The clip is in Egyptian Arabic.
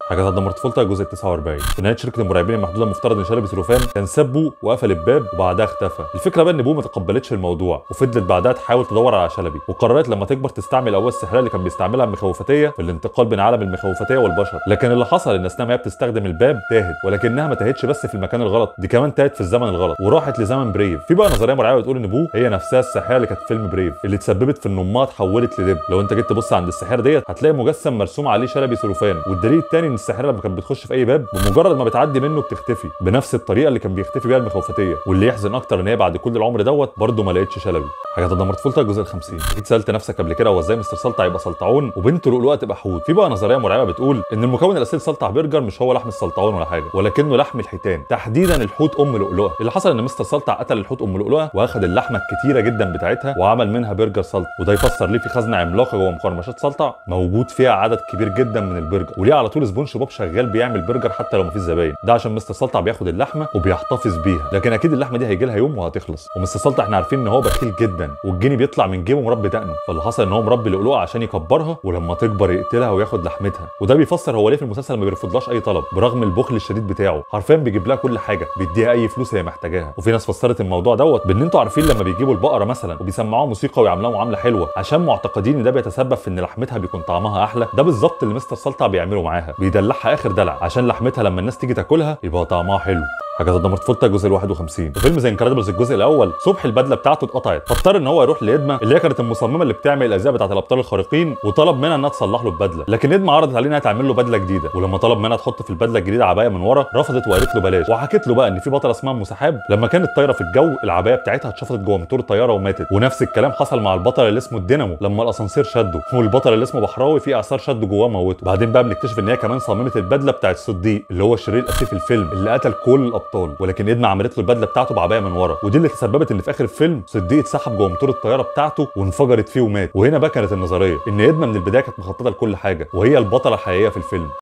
حاجات هتدمر طفولتك الجزء 49 في نهايه شركه المراقبين المحدوده المفترض ان شلبي سلوفان كان ساب بو وقفل الباب وبعدها اختفى الفكره بقى ان بو ما تقبلتش الموضوع وفضلت بعدها تحاول تدور على شلبي وقررت لما تكبر تستعمل القوه السحريه اللي كان بيستعملها المخوفتيه في الانتقال بين عالم المخوفتيه والبشر لكن اللي حصل ان اثناء ما هي بتستخدم الباب تاهت ولكنها ما تاهتش بس في المكان الغلط دي كمان تاهت في الزمن الغلط وراحت لزمن بريف في بقى نظريه مرعبه بتقول ان بو هي نفسها الساحره اللي كانت في فيلم بريف اللي تسببت في ان امها اتحولت لدب لو انت جيت تبص عند الساحره ديت هتلاقي مجسم مرسوم عليه شلبي سلوفان والدليل الثاني ان الساحره لما كانت بتخش في اي باب بمجرد ما بتعدي منه بتختفي بنفس الطريقه اللي كان بيختفي بيها المخوفتيه واللي يحزن اكتر ان هي بعد كل العمر دوت برضه ما لقيتش شلبي حاجه تدمر طفولتك الجزء ال 50 اكيد سالت نفسك قبل كده هو ازاي مستر سلطع يبقى سلطعون وبنته لؤلؤه تبقى حوت في بقى نظريه مرعبه بتقول ان المكون الاساسي لسلطع برجر مش هو لحم السلطعون ولا حاجه ولكنه لحم الحيتان تحديدا الحوت ام لؤلؤه اللي حصل ان مستر سلطع قتل الحوت ام لؤلؤه واخد اللحمه الكتيره جدا بتاعتها وعمل منها برجر سلطع وده يفسر ليه في خزنه عملاقه جوه مقرمشات سلطع موجود فيها عدد كبير جدا من البرجر وليه على طول سبونج بوب شغال بيعمل برجر حتى لو مفيش زباين ده عشان مستر سلطع بياخد اللحمه وبيحتفظ بيها لكن اكيد اللحمه دي هيجي لها يوم وهتخلص ومستر سلطع احنا عارفين ان هو بخيل جدا والجني بيطلع من جيبه مربي دقنه فاللي حصل ان هو مربي لؤلؤه عشان يكبرها ولما تكبر يقتلها وياخد لحمتها وده بيفسر هو ليه في المسلسل ما بيرفضلهاش اي طلب برغم البخل الشديد بتاعه حرفيا بيجيب لها كل حاجه بيديها اي فلوس هي محتاجاها وفي ناس فسرت الموضوع دوت بان انتوا عارفين لما بيجيبوا البقره مثلا وبيسمعوها موسيقى ويعملوها معامله حلوه عشان معتقدين ان ده بيتسبب في ان لحمتها بيكون طعمها احلى ده بالظبط اللي مستر سلطع بيعمله معاها بيدلعها اخر دلع عشان لحمتها لما الناس تيجي تاكلها يبقى طعمها حلو حاجه تدمر طفولتك الجزء ال 51 في فيلم زي انكريدبلز الجزء الاول صبح البدله بتاعته اتقطعت فاضطر ان هو يروح لادمه اللي هي كانت المصممه اللي بتعمل الازياء بتاعت الابطال الخارقين وطلب منها انها تصلح له البدله لكن ادمه عرضت عليه انها تعمل له بدله جديده ولما طلب منها تحط في البدله الجديده عبايه من ورا رفضت وقالت له بلاش وحكت له بقى ان في بطله اسمها ام سحاب لما كانت طايره في الجو العبايه بتاعتها اتشفطت جوه موتور الطياره وماتت ونفس الكلام حصل مع البطل اللي اسمه الدينامو لما الاسانسير شده والبطل اللي اسمه بحراوي في اعصار شده جواه موته بعدين بقى بنكتشف ان هي كمان صممت البدله بتاعت صديق اللي هو الشرير الاساسي في الفيلم اللي قتل كل الابطال ولكن ادمه عملت له البدله بتاعته بعبايه من ورا ودي اللي تسببت ان في اخر الفيلم صديق اتسحب جوه موتور الطياره بتاعته وانفجرت فيه ومات وهنا بقى كانت النظريه ان ادمه من البدايه كانت مخططه لكل حاجه وهي البطله الحقيقيه في الفيلم